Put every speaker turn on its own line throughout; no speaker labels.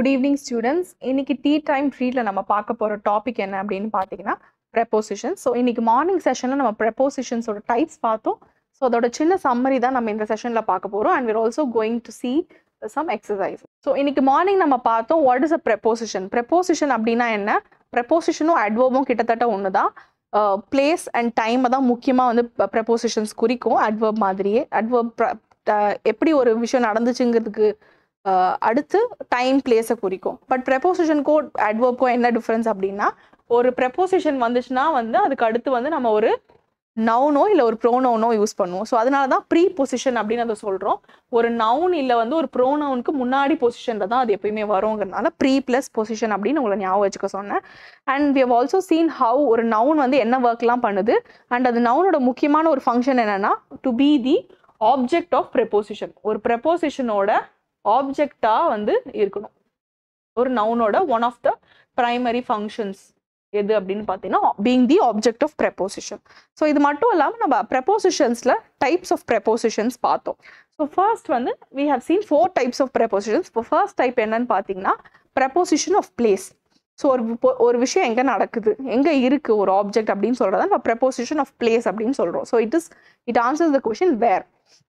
good evening students இன்னைக்கு tea time ட்ரீட்ல நம்ம பார்க்க போற டாபிக் என்ன அப்படின்னு பார்த்தீங்கன்னா ப்ரெப்போசிஷன் ஸோ இன்னைக்கு மார்னிங் செஷனில் நம்ம ப்ரெப்போசிஷன்ஸோட டைப்ஸ் பார்த்தோம் ஸோ அதோட சின்ன சம்மரி தான் நம்ம இந்த செஷனில் பார்க்க போகிறோம் and we're also going to see some exercise so இன்னைக்கு மார்னிங் நம்ம பார்த்தோம் what is a preposition preposition அப்படின்னா என்ன ப்ரெப்போசிஷனும் அட்வர்பும் கிட்டத்தட்ட ஒன்று தான் பிளேஸ் அண்ட் டைமை தான் முக்கியமாக வந்து ப்ரெப்போசிஷன்ஸ் குறிக்கும் அட்வர்ப் மாதிரியே அட்வர்ப் எப்படி ஒரு விஷயம் நடந்துச்சுங்கிறதுக்கு அஹ், அடுத்து டைம் பிளேஸை குறிக்கும் பட் ப்ரெப்போசிஷனுக்கும் அட்வர்ப்க்கும் என்ன டிஃப்ரென்ஸ் அப்படின்னா ஒரு ப்ரெப்போசிஷன் வந்துச்சுன்னா வந்து அதுக்கு அடுத்து வந்து நம்ம ஒரு நவுனோ இல்லை ஒரு ப்ரோனவுனோ யூஸ் பண்ணுவோம் ஸோ அதனால தான் ப்ரீ பொசிஷன் அப்படின்னு அதை சொல்கிறோம் ஒரு நவுன் இல்லை வந்து ஒரு ப்ரோனவுனுக்கு முன்னாடி பொசிஷனில் தான் அது எப்பயுமே வருங்கிறதுனால ப்ரீ ப்ளஸ் பொசிஷன் அப்படின்னு உங்களை ஞாபகம் வச்சுக்க சொன்னேன் and we have also seen how ஒரு நவுன் வந்து என்ன ஒர்க்லாம் பண்ணுது அண்ட் அது நவுனோட முக்கியமான ஒரு ஃபங்க்ஷன் என்னன்னா to be the object of preposition ஒரு ப்ரெப்போசிஷனோட ஆப்ஜெக்டாக வந்து இருக்கணும் ஒரு நவுனோட one of the primary functions எது அப்படின்னு பார்த்தீங்கன்னா being the object of preposition so இது மட்டும் இல்லாமல் நம்ம ப்ரெப்போசிஷன்ஸில் டைப்ஸ் ஆஃப் ப்ரெப்போசிஷன்ஸ் பார்த்தோம் ஸோ ஃபர்ஸ்ட் வந்து we have seen four types of prepositions இப்போ ஃபர்ஸ்ட் டைப் என்னன்னு பார்த்தீங்கன்னா ப்ரெப்போசிஷன் ஆஃப் பிளேஸ் ஸோ ஒரு பொ- ஒரு விஷயம் எங்கே நடக்குது எங்கே இருக்குது ஒரு ஆப்ஜெக்ட் அப்படின்னு சொல்கிறத நம்ம ப்ரெப்போசிஷன் ஆஃப் பிளேஸ் அப்படின்னு சொல்கிறோம் so it is it answers the question where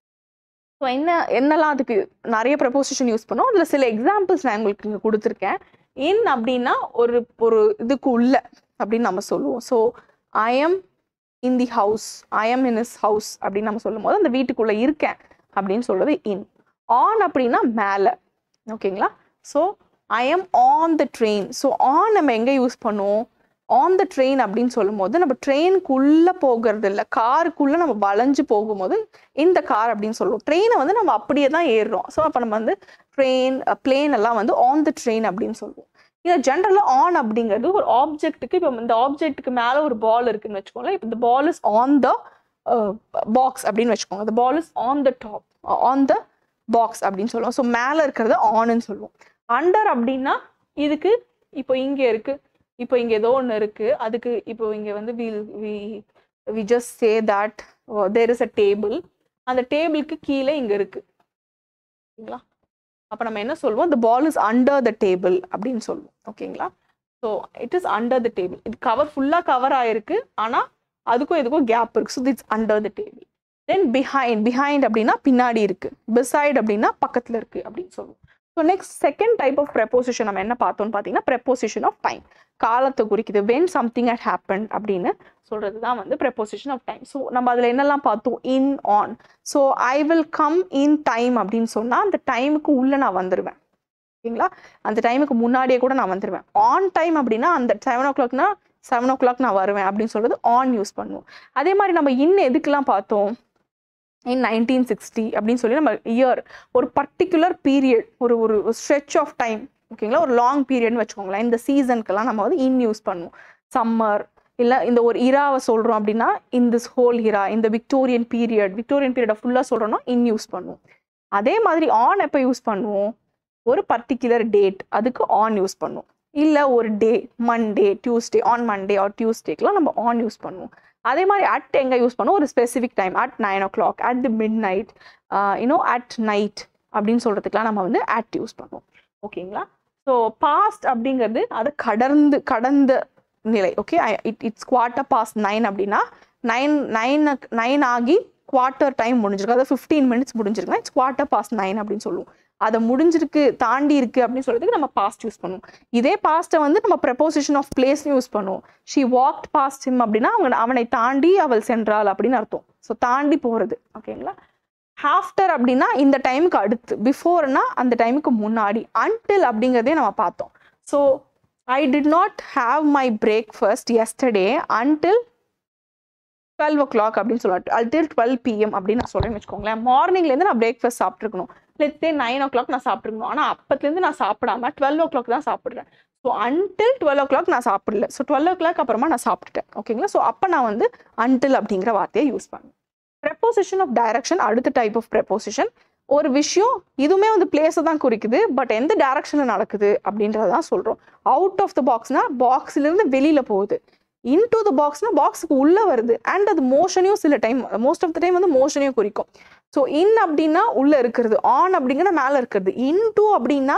so என்ன என்னெல்லாம் அதுக்கு நிறைய ப்ரெப்போசிஷன் யூஸ் பண்ணோம் அதில் சில எக்ஸாம்பிள்ஸ் நான் உங்களுக்கு இங்கே கொடுத்துருக்கேன் இன் அப்படின்னா ஒரு ஒரு இதுக்கு உள்ள அப்படின்னு நம்ம சொல்லுவோம் so I am in the house I am in is house அப்படின்னு நம்ம சொல்லும் போது அந்த வீட்டுக்குள்ளே இருக்கேன் அப்படின்னு சொல்றது இன் ஆன் அப்படின்னா மேலே ஓகேங்களா so I am on the train so on நம்ம எங்கே யூஸ் பண்ணுவோம் ஆன் த ட்ரெயின் அப்படின்னு சொல்லும்போது நம்ம ட்ரெயினுக்குள்ளே போகிறது இல்லை காருக்குள்ளே நம்ம வளைஞ்சு போகும்போது இந்த கார் அப்படின்னு சொல்லுவோம் ட்ரெயினை வந்து நம்ம அப்படியே தான் ஏறுறோம் ஸோ அப்போ நம்ம வந்து ட்ரெயின் பிளேன் எல்லாம் வந்து ஆன் த ட்ரெயின் அப்படின்னு சொல்லுவோம் இதை ஜென்ரலாக ஆன் அப்படிங்கிறது ஒரு ஆப்ஜெக்ட்டுக்கு இப்போ இந்த ஆப்ஜெக்ட்டுக்கு மேலே ஒரு பால் இருக்குன்னு வச்சுக்கோங்களேன் இப்போ இந்த ball is on the box அப்படின்னு வச்சுக்கோங்க the ball is on the top on the box அப்படின்னு சொல்லுவோம் ஸோ மேலே இருக்கிறது ஆன்னு சொல்லுவோம் அண்டர் அப்படின்னா இதுக்கு இப்போ இங்கே இருக்கு இப்போ இங்கே ஏதோ ஒன்று இருக்கு அதுக்கு இப்போ இங்கே வந்து will we we just say that there is a table அந்த டேபிளுக்கு கீழே இங்கே இருக்கு ஓகேங்களா அப்போ நம்ம என்ன சொல்லுவோம் the ball is under the table அப்படின்னு சொல்லுவோம் ஓகேங்களா so it is under the table இது கவர் ஃபுல்லாக கவர் ஆயிருக்கு ஆனால் அதுக்கும் இதுக்கும் கேப் இருக்கு so it's under the table then behind behind அப்படின்னா பின்னாடி இருக்கு பிசைட் அப்படின்னா பக்கத்தில் இருக்கு அப்படின்னு சொல்லுவோம் so next second type of preposition நம்ம என்ன பார்த்தோம்னு பார்த்தீங்கன்னா ப்ரெப்போசிஷன் ஆஃப் டைம் காலத்தை குறிக்குது வென் சம்திங் அட் ஹேப்பன் அப்படின்னு சொல்றது தான் வந்து ப்ரெப்போசிஷன் ஆஃப் டைம் ஸோ நம்ம அதில் என்னெல்லாம் பார்த்தோம் in on so I will come in time அப்படின்னு சொன்னால் அந்த டைமுக்கு உள்ளே நான் வந்துடுவேன் ஓகேங்களா அந்த டைமுக்கு முன்னாடியே கூட நான் வந்துடுவேன் ஆன் டைம் அப்படின்னா அந்த செவன் ஓ கிளாக்னா செவன் ஓ கிளாக் நான் வருவேன் அப்படின்னு சொல்றது ஆன் யூஸ் பண்ணுவோம் அதே மாதிரி நம்ம இன் எதுக்கெல்லாம் பார்த்தோம் இன் நைன்டீன் சிக்ஸ்டி அப்படின்னு சொல்லி நம்ம இயர் ஒரு பர்டிகுலர் பீரியட் ஒரு ஒரு ஸ்ட்ரெச் ஆஃப் டைம் ஓகேங்களா ஒரு லாங் பீரியட்னு வச்சுக்கோங்களேன் இந்த சீசனுக்கெல்லாம் நம்ம வந்து இன் யூஸ் பண்ணுவோம் சம்மர் இல்லை இந்த ஒரு இராவை சொல்கிறோம் அப்படின்னா இன் திஸ் ஹோல் ஹிரா இந்த விக்டோரியன் பீரியட் விக்டோரியன் பீரியடை ஃபுல்லாக சொல்கிறோன்னா இன் யூஸ் பண்ணுவோம் அதே மாதிரி ஆன் எப்போ யூஸ் பண்ணுவோம் ஒரு பர்டிகுலர் டேட் அதுக்கு ஆன் யூஸ் பண்ணுவோம் இல்லை ஒரு day Monday Tuesday on Monday or டியூஸ்டேக்கெலாம் நம்ம ஆன் யூஸ் பண்ணுவோம் அதே மாதிரி அட் எங்கே யூஸ் பண்ணுவோம் ஒரு specific time at nine o'clock at the midnight you know at night அப்படின்னு சொல்கிறதுக்கெலாம் நம்ம வந்து அட் யூஸ் பண்ணுவோம் ஓகேங்களா ஸோ பாஸ்ட் அப்படிங்கிறது அதை கடந்து கடந்த நிலை okay it it's quarter past nine அப்படின்னா நைன் நைன் நைன் ஆகி குவார்ட்டர் டைம் முடிஞ்சிருக்கு அதாவது ஃபிஃப்டீன் மினிட்ஸ் முடிஞ்சிருக்குன்னா இட்ஸ் குவார்ட்டர் பாஸ்ட் நைன் அப்படின்னு சொல்லுவோம் அதை முடிஞ்சிருக்கு தாண்டி இருக்கு அப்படின்னு சொல்றதுக்கு நம்ம பாஸ்ட் யூஸ் பண்ணுவோம் இதே பாஸ்ட்டை வந்து நம்ம ப்ரெப்போசிஷன் ஆஃப் பிளேஸ் யூஸ் பண்ணுவோம் ஷி வாக்ட் பாஸ்ட் ஹிம் அப்படின்னா அவங்க அவனை தாண்டி அவள் சென்றாள் அப்படின்னு அர்த்தம் ஸோ தாண்டி போகிறது ஓகேங்களா ஆஃப்டர் அப்படின்னா இந்த டைமுக்கு அடுத்து பிஃபோர்னா அந்த டைமுக்கு முன்னாடி அன்டில் அப்படிங்கிறதே நம்ம பார்த்தோம் so I did not have my breakfast yesterday until twelve o'clock அப்படின்னு சொல்லிட்டு அல்டில் டுவெல் பிஎம் அப்படின்னு நான் சொல்கிறேன்னு வச்சுக்கோங்களேன் மார்னிங்லேருந்து நான் பிரேக்ஃபாஸ்ட் சாப்பிட்ருக்கணும் லெட்ஸே நைன் ஓ கிளாக் நான் சாப்பிட்ருக்கணும் ஆனால் அப்பத்துலேருந்து நான் சாப்பிடாம டுவெல் ஓ கிளாக் தான் சாப்பிட்றேன் so until twelve o'clock நான் சாப்பிடல ஸோ டுவெல் ஓ கிளாக் அப்புறமா நான் சாப்பிட்டுட்டேன் ஓகேங்களா ஸோ அப்போ நான் வந்து அன்டில் அப்படிங்கிற வார்த்தையை யூஸ் பண்ணேன் ப்ரெப்போசிஷன் ஆஃப் டைரக்ஷன் அடுத்த டைப் ஆஃப் ப்ரெப்போசிஷன் ஒரு விஷயம் இதுவுமே வந்து பிளேஸை தான் குறிக்குது பட் எந்த டைரக்ஷனில் நடக்குது அப்படின்றத தான் சொல்கிறோம் அவுட் ஆஃப் த பாக்ஸ்னா பாக்ஸ்லேருந்து வெளியில் போகுது இன்டு த பாக்ஸ்னா பாக்ஸுக்கு உள்ளே வருது அண்ட் அது மோஷனையும் சில time most of the time வந்து மோஷனையும் குறிக்கும் ஸோ இன் அப்படின்னா உள்ளே இருக்கிறது ஆன் அப்படிங்கிற மேலே இருக்கிறது இன்டு அப்படின்னா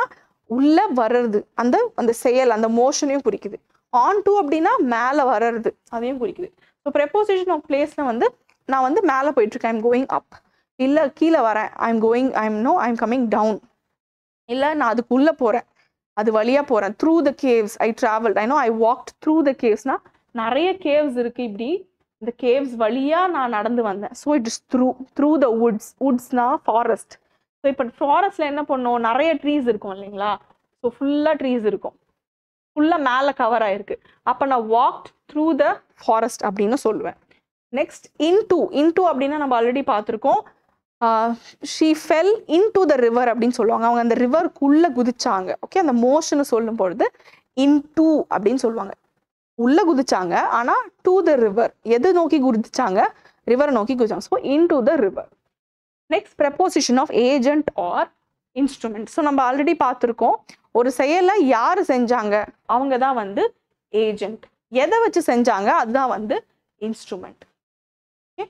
உள்ள வர்றது அந்த அந்த செயல் அந்த மோஷனையும் குறிக்குது ஆன் டு அப்படின்னா மேலே வர்றது அதையும் குறிக்குது ஸோ ப்ரெப்போசிஷன் ஆஃப் பிளேஸில் வந்து நான் வந்து மேலே போயிட்டுருக்கேன் ஐம் கோயிங் அப் இல்லை கீழே வரேன் I'm going I'm no I'm coming down இல்லை நான் அதுக்குள்ளே போகிறேன் அது வழியாக போகிறேன் through the caves I travel I no I walked through the கேவ்ஸ்னா நிறைய கேவ்ஸ் இருக்குது இப்படி இந்த கேவ்ஸ் வழியாக நான் நடந்து வந்தேன் so it is through through the woods வுட்ஸ்னா ஃபாரஸ்ட் ஸோ இப்போ ஃபாரஸ்ட்டில் என்ன பண்ணோம் நிறைய ட்ரீஸ் இருக்கும் இல்லைங்களா ஸோ ஃபுல்லாக ட்ரீஸ் இருக்கும் ஃபுல்லாக மேலே கவர் ஆயிருக்கு அப்போ நான் வாக்ட் த்ரூ த ஃபாரஸ்ட் அப்படின்னு சொல்லுவேன் நெக்ஸ்ட் இன்டூ இன்டூ அப்படின்னா நம்ம ஆல்ரெடி பார்த்துருக்கோம் she fell into the river அப்படின்னு சொல்லுவாங்க அவங்க அந்த ரிவருக்குள்ளே குதிச்சாங்க ஓகே அந்த மோஷனை சொல்லும் பொழுது இன் டூ அப்படின்னு சொல்லுவாங்க உள்ளே குதிச்சாங்க ஆனால் டு த ரிவர் எது நோக்கி குதிச்சாங்க ரிவரை நோக்கி குதிச்சாங்க so into the river next preposition of agent or instrument so நம்ம ஆல்ரெடி பார்த்துருக்கோம் ஒரு செயலை யார் செஞ்சாங்க அவங்க தான் வந்து ஏஜென்ட் எதை வச்சு செஞ்சாங்க அதுதான் வந்து instrument okay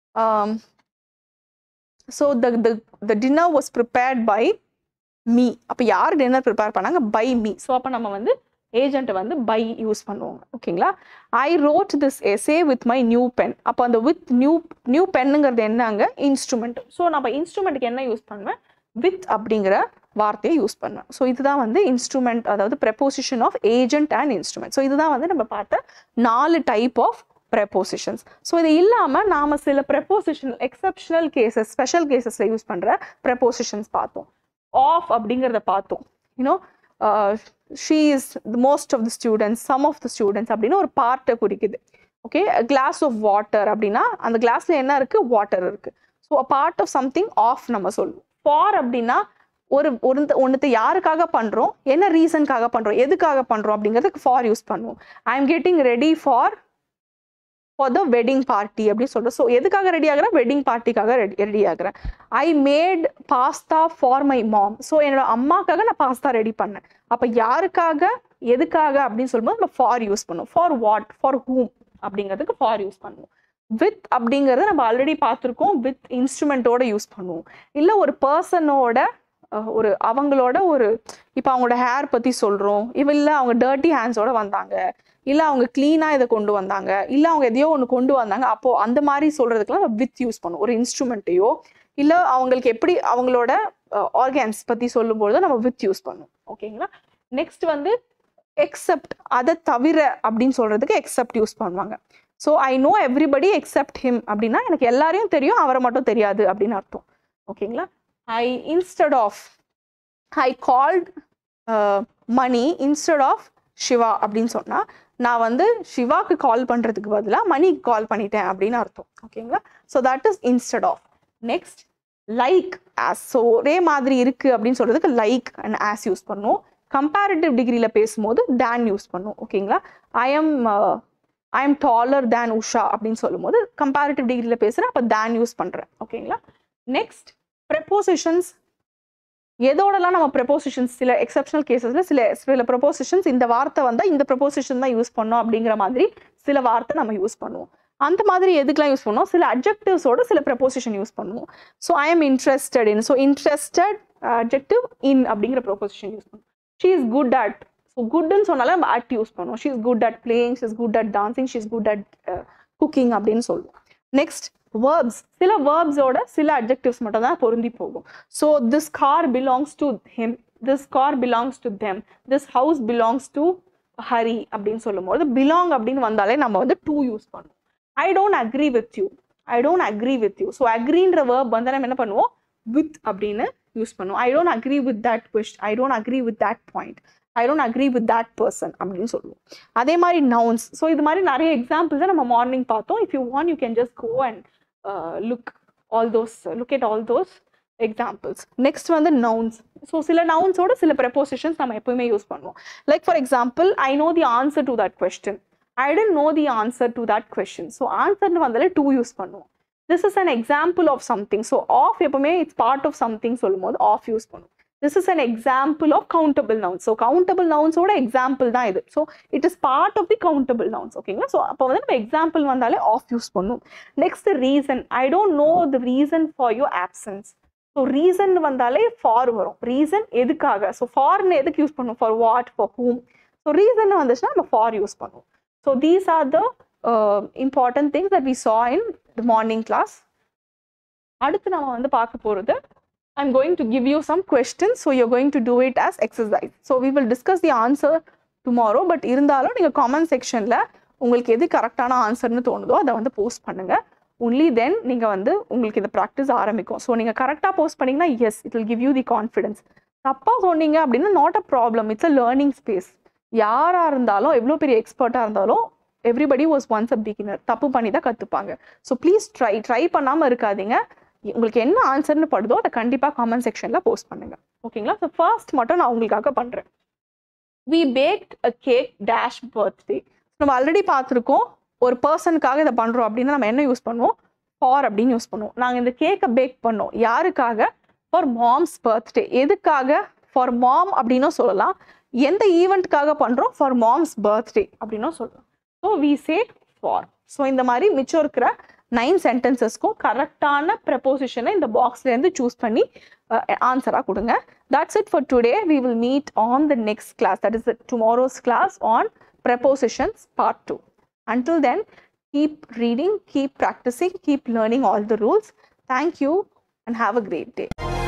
so the the the dinner was prepared by me அப்போ யார் டின்னர் ப்ரிப்பேர் பண்ணாங்க பை மீ ஸோ அப்போ நம்ம வந்து ஏஜென்ட்டை வந்து பை யூஸ் பண்ணுவாங்க ஓகேங்களா I wrote this essay with my new pen அப்போ அந்த வித் நியூ நியூ பென்னுங்கிறது என்னங்க இன்ஸ்ட்ருமெண்ட் ஸோ நம்ம இன்ஸ்ட்ருமெண்ட்டுக்கு என்ன யூஸ் பண்ணுவேன் வித் அப்படிங்கிற வார்த்தையை யூஸ் பண்ணுவேன் ஸோ இதுதான் வந்து இன்ஸ்ட்ருமெண்ட் அதாவது preposition of agent and instrument so இதுதான் வந்து நம்ம பார்த்த நாலு டைப் ஆஃப் ப்ரெப்போசிஷன்ஸ் ஸோ இது இல்லாமல் நாம் சில ப்ரெப்போசிஷன் எக்ஸப்ஷனல் கேசஸ் ஸ்பெஷல் கேசஸில் யூஸ் பண்ணுற ப்ரெப்போசிஷன்ஸ் பார்த்தோம் ஆஃப் அப்படிங்கிறத பார்த்தோம் you know she is most of the students some of the students அப்படின்னு ஒரு பார்ட்டை குறிக்குது ஓகே கிளாஸ் ஆஃப் வாட்டர் அப்படின்னா அந்த கிளாஸில் என்ன இருக்குது வாட்டர் இருக்குது so a part of something of நம்ம சொல்லுவோம் ஃபார் அப்படின்னா ஒரு ஒரு ஒன்றுத்தை யாருக்காக பண்ணுறோம் என்ன ரீசனுக்காக பண்ணுறோம் எதுக்காக பண்ணுறோம் அப்படிங்கிறதுக்கு ஃபார் யூஸ் பண்ணுவோம் I am getting ready for for the wedding party அப்படின்னு சொல்கிறோம் ஸோ எதுக்காக ரெடி ஆகிறேன் வெட்டிங் பார்ட்டிக்காக ரெடி ரெடி ஆகிறேன் I made pasta for my mom so என்னோட அம்மாக்காக நான் பாஸ்தா ரெடி பண்ணேன் அப்போ யாருக்காக எதுக்காக அப்படின்னு சொல்லும்போது நம்ம ஃபார் யூஸ் பண்ணுவோம் ஃபார் வாட் ஃபார் ஹூம் அப்படிங்கிறதுக்கு ஃபார் யூஸ் பண்ணுவோம் வித் அப்படிங்கிறத நம்ம ஆல்ரெடி பார்த்துருக்கோம் வித் இன்ஸ்ட்ருமெண்ட்டோட யூஸ் பண்ணுவோம் இல்லை ஒரு பர்சனோட ஒரு அவங்களோட ஒரு இப்போ அவங்களோட ஹேர் பற்றி சொல்கிறோம் இவ இல்லை அவங்க டர்ட்டி ஹேண்ட்ஸோட வந்தாங்க இல்லை அவங்க க்ளீனாக இதை கொண்டு வந்தாங்க இல்லை அவங்க எதையோ ஒன்று கொண்டு வந்தாங்க அப்போது அந்த மாதிரி சொல்கிறதுக்கெல்லாம் நம்ம வித் யூஸ் பண்ணுவோம் ஒரு இன்ஸ்ட்ருமெண்ட்டையோ இல்லை அவங்களுக்கு எப்படி அவங்களோட ஆர்கான்ஸ் பற்றி சொல்லும்போது நம்ம வித் யூஸ் பண்ணுவோம் ஓகேங்களா நெக்ஸ்ட் வந்து எக்ஸப்ட் அதை தவிர அப்படின்னு சொல்கிறதுக்கு எக்ஸப்ட் யூஸ் பண்ணுவாங்க so I know everybody except him அப்படின்னா எனக்கு எல்லாரையும் தெரியும் அவரை மட்டும் தெரியாது அப்படின்னு அர்த்தம் ஓகேங்களா I instead of I called Mani instead of Shiva அப்படின்னு சொன்னால் நான் வந்து சிவாக்கு கால் பண்ணுறதுக்கு பதிலாக மணிக்கு கால் பண்ணிட்டேன் அப்படின்னு அர்த்தம் ஓகேங்களா so that is instead of next like as so ஒரே மாதிரி இருக்குது அப்படின்னு சொல்கிறதுக்கு லைக் அண்ட் ஆஸ் யூஸ் பண்ணுவோம் கம்பேரிட்டிவ் டிகிரியில் பேசும்போது தேன் யூஸ் பண்ணுவோம் ஓகேங்களா I am I am taller than Usha அப்படின்னு சொல்லும்போது கம்பேரிட்டிவ் டிகிரியில் பேசுகிறேன் அப்போ தேன் யூஸ் பண்ணுறேன் ஓகேங்களா நெக்ஸ்ட் ப்ரெப்போசிஷன்ஸ் எதோடலாம் நம்ம ப்ரெப்போசிஷன்ஸ் சில எக்ஸப்ஷனல் கேசஸில் சில சில ப்ரொப்போசிஷன்ஸ் இந்த வார்த்தை வந்தால் இந்த ப்ரொப்போசிஷன் தான் யூஸ் பண்ணோம் அப்படிங்கிற மாதிரி சில வார்த்தை நம்ம யூஸ் பண்ணுவோம் அந்த மாதிரி எதுக்கெலாம் யூஸ் பண்ணுவோம் சில அப்ஜெக்டிவ்ஸோட சில ப்ரெப்போசிஷன் யூஸ் பண்ணுவோம் so I am interested in so interested adjective in அப்படிங்கிற ப்ரொப்போசிஷன் யூஸ் பண்ணுவோம் she is good at so குட்னு சொன்னாலே நம்ம அட் யூஸ் பண்ணுவோம் she is good at playing she is good at dancing she is good at cooking அப்படின்னு சொல்லுவோம் next verbs சில வேர்ப்ஸோட சில அப்ஜெக்டிவ்ஸ் மட்டும் தான் பொருந்தி போகும் so this car belongs to him this car belongs to them this house belongs to Hari அப்படின்னு சொல்லும்போது பிலாங் அப்படின்னு வந்தாலே நம்ம வந்து டூ யூஸ் பண்ணுவோம் I don't agree with you I don't agree with you so அக்ரின்ற வேர்ப் வந்து நம்ம என்ன பண்ணுவோம் வித் அப்படின்னு யூஸ் பண்ணுவோம் I don't agree with that quest I don't agree with that point I don't agree with that person அப்படின்னு சொல்லுவோம் அதே மாதிரி நவுன்ஸ் ஸோ இது மாதிரி நிறைய எக்ஸாம்பிள்ஸை நம்ம மார்னிங் பார்த்தோம் if you want you can just go and look all those look at all those examples next வந்து நவுன்ஸ் ஸோ சில நவுன்ஸோட சில ப்ரெப்போசிஷன்ஸ் நம்ம எப்பவுமே யூஸ் பண்ணுவோம் like for example I know the answer to that question I don't know the answer to that question so ஆன்சர்னு வந்தாலே to use பண்ணுவோம் this is an example of something so of எப்பவுமே it's part of something சொல்லும்போது of use பண்ணுவோம் this is an example of countable nouns so countable நவுன்ஸோட example தான் இது so it is part of the countable nouns ஓகேங்களா so அப்போ வந்து நம்ம எக்ஸாம்பிள் வந்தாலே ஆஃப் யூஸ் பண்ணும் next reason I don't know the reason for your options so reason வந்தாலே ஃபார் வரும் ரீசன் எதுக்காக ஸோ ஃபார்னு எதுக்கு யூஸ் பண்ணுவோம் for what for whom so reason வந்துச்சுன்னா நம்ம ஃபார் யூஸ் பண்ணுவோம் so these R the important things that we saw in the morning class அடுத்து நம்ம வந்து பார்க்க போகிறது I'm going to give you some question so you going to do it as exercise so we will discuss the answer tomorrow but இருந்தாலும் நீங்கள் comment செக்ஷனில் உங்களுக்கு எது கரெக்டான ஆன்சர்னு தோணுதோ அதை வந்து போஸ்ட் பண்ணுங்கள் ஒன்லி தென் நீங்கள் வந்து உங்களுக்கு இந்த ப்ராக்டிஸ் ஆரம்பிக்கும் ஸோ நீங்கள் கரெக்டாக போஸ்ட் பண்ணிங்கன்னா yes it will give you the confidence தப்பாக சொன்னீங்க அப்படின்னா not a problem it's a learning space யாராக இருந்தாலும் எவ்வளோ பெரிய எக்ஸ்பர்ட்டாக இருந்தாலும் everybody was once a beginner தப்பு பண்ணி தான் கற்றுப்பாங்க ஸோ ப்ளீஸ் ட்ரை ட்ரை பண்ணாமல் இருக்காதீங்க உங்களுக்கு என்ன ஆன்சர்னு படுதோ அதை கண்டிப்பாக காமெண்ட் செக்ஷனில் போஸ்ட் பண்ணுங்கள் ஓகேங்களா ஸோ ஃபர்ஸ்ட் மட்டும் நான் உங்களுக்காக பண்ணுறேன் we baked a cake dash birthday நம்ம ஆல்ரெடி பார்த்துருக்கோம் ஒரு பர்சனுக்காக இதை பண்ணுறோம் அப்படின்னா நம்ம என்ன யூஸ் பண்ணுவோம் ஃபார் அப்படின்னு யூஸ் பண்ணுவோம் நாங்கள் இந்த கேக்கை பேக் பண்ணோம் யாருக்காக ஃபார் மாம்ஸ் பர்த்டே எதுக்காக ஃபார் மாம் அப்படின்னும் சொல்லலாம் எந்த ஈவெண்ட்டுக்காக பண்ணுறோம் ஃபார் மாம்ஸ் பர்த்டே அப்படின்னும் சொல்லலாம் so we say for so இந்த மாதிரி மிச்சம் இருக்கிற நைன் சென்டென்சஸ்க்கும் கரெக்டான ப்ரெப்போசிஷனை இந்த பாக்ஸ்லேருந்து சூஸ் பண்ணி ஆன்சராக கொடுங்க that's it for today we will meet on the next class that is tomorrow's class on prepositions part 2 until then keep reading keep practicing keep learning all the rules thank you and have a great day